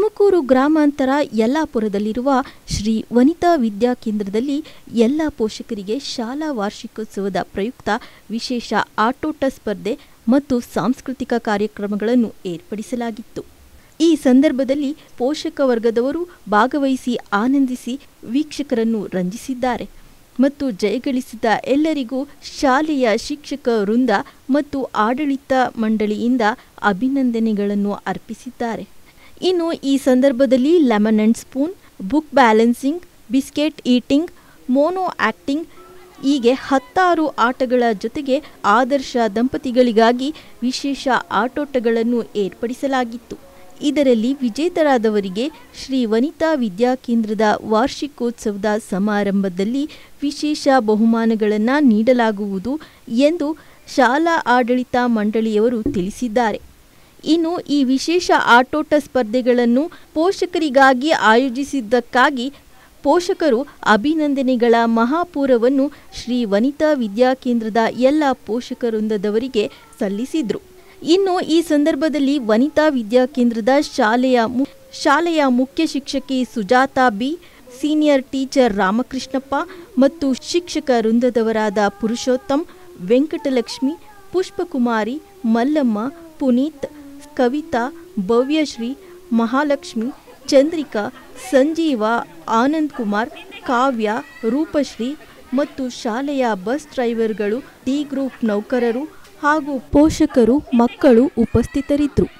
ತುಮಕೂರು ಗ್ರಾಮಾಂತರ ಯಲ್ಲಾಪುರದಲ್ಲಿರುವ ಶ್ರೀ ವನಿತಾ ವಿದ್ಯಾ ಕೇಂದ್ರದಲ್ಲಿ ಎಲ್ಲ ಪೋಷಕರಿಗೆ ಶಾಲಾ ವಾರ್ಷಿಕೋತ್ಸವದ ಪ್ರಯುಕ್ತ ವಿಶೇಷ ಆಟೋಟ ಸ್ಪರ್ಧೆ ಮತ್ತು ಸಾಂಸ್ಕೃತಿಕ ಕಾರ್ಯಕ್ರಮಗಳನ್ನು ಏರ್ಪಡಿಸಲಾಗಿತ್ತು ಈ ಸಂದರ್ಭದಲ್ಲಿ ಪೋಷಕ ವರ್ಗದವರು ಭಾಗವಹಿಸಿ ಆನಂದಿಸಿ ವೀಕ್ಷಕರನ್ನು ರಂಜಿಸಿದ್ದಾರೆ ಮತ್ತು ಜಯಗಳಿಸಿದ ಎಲ್ಲರಿಗೂ ಶಾಲೆಯ ಶಿಕ್ಷಕ ವೃಂದ ಮತ್ತು ಆಡಳಿತ ಮಂಡಳಿಯಿಂದ ಅಭಿನಂದನೆಗಳನ್ನು ಅರ್ಪಿಸಿದ್ದಾರೆ ಇನ್ನು ಈ ಸಂದರ್ಭದಲ್ಲಿ lemon and spoon book balancing biscuit eating mono acting ಹೀಗೆ ಹತ್ತಾರು ಆಟಗಳ ಜೊತೆಗೆ ಆದರ್ಶ ದಂಪತಿಗಳಿಗಾಗಿ ವಿಶೇಷ ಆಟೋಟಗಳನ್ನು ಏರ್ಪಡಿಸಲಾಗಿತ್ತು ಇದರಲ್ಲಿ ವಿಜೇತರಾದವರಿಗೆ ಶ್ರೀ ವನಿತಾ ವಿದ್ಯಾಕೇಂದ್ರದ ವಾರ್ಷಿಕೋತ್ಸವದ ಸಮಾರಂಭದಲ್ಲಿ ವಿಶೇಷ ಬಹುಮಾನಗಳನ್ನು ನೀಡಲಾಗುವುದು ಎಂದು ಶಾಲಾ ಆಡಳಿತ ಮಂಡಳಿಯವರು ತಿಳಿಸಿದ್ದಾರೆ ಇನ್ನು ಈ ವಿಶೇಷ ಆಟೋಟ ಸ್ಪರ್ಧೆಗಳನ್ನು ಪೋಷಕರಿಗಾಗಿ ಆಯೋಜಿಸಿದ್ದಕ್ಕಾಗಿ ಪೋಷಕರು ಅಭಿನಂದನೆಗಳ ಮಹಾಪೂರವನ್ನು ಶ್ರೀ ವನಿತಾ ವಿದ್ಯಾಕೇಂದ್ರದ ಎಲ್ಲ ಪೋಷಕವೃಂದದವರಿಗೆ ಸಲ್ಲಿಸಿದ್ರು ಇನ್ನು ಈ ಸಂದರ್ಭದಲ್ಲಿ ವನಿತಾ ವಿದ್ಯಾಕೇಂದ್ರದ ಶಾಲೆಯ ಮು ಶಾಲೆಯ ಮುಖ್ಯ ಶಿಕ್ಷಕಿ Sujata B senior teacher Ramakrishnappa ಮತ್ತು ಶಿಕ್ಷಕ ವೃಂದದವರಾದ ಪುರುಷೋತ್ತಮ್ ವೆಂಕಟಲಕ್ಷ್ಮಿ ಪುಷ್ಪಕುಮಾರಿ ಮಲ್ಲಮ್ಮ ಪುನೀತ್ ಕವಿತಾ ಭವ್ಯಶ್ರೀ ಮಹಾಲಕ್ಷ್ಮಿ ಚಂದ್ರಿಕಾ ಸಂಜೀವ ಆನಂದ್ ಕುಮಾರ್ ಕಾವ್ಯ ರೂಪಶ್ರೀ ಮತ್ತು ಶಾಲೆಯ ಬಸ್ ಡ್ರೈವರ್ಗಳು ಡಿ ಗ್ರೂಪ್ ನೌಕರರು ಹಾಗೂ ಪೋಷಕರು ಮಕ್ಕಳು ಉಪಸ್ಥಿತರಿದ್ದರು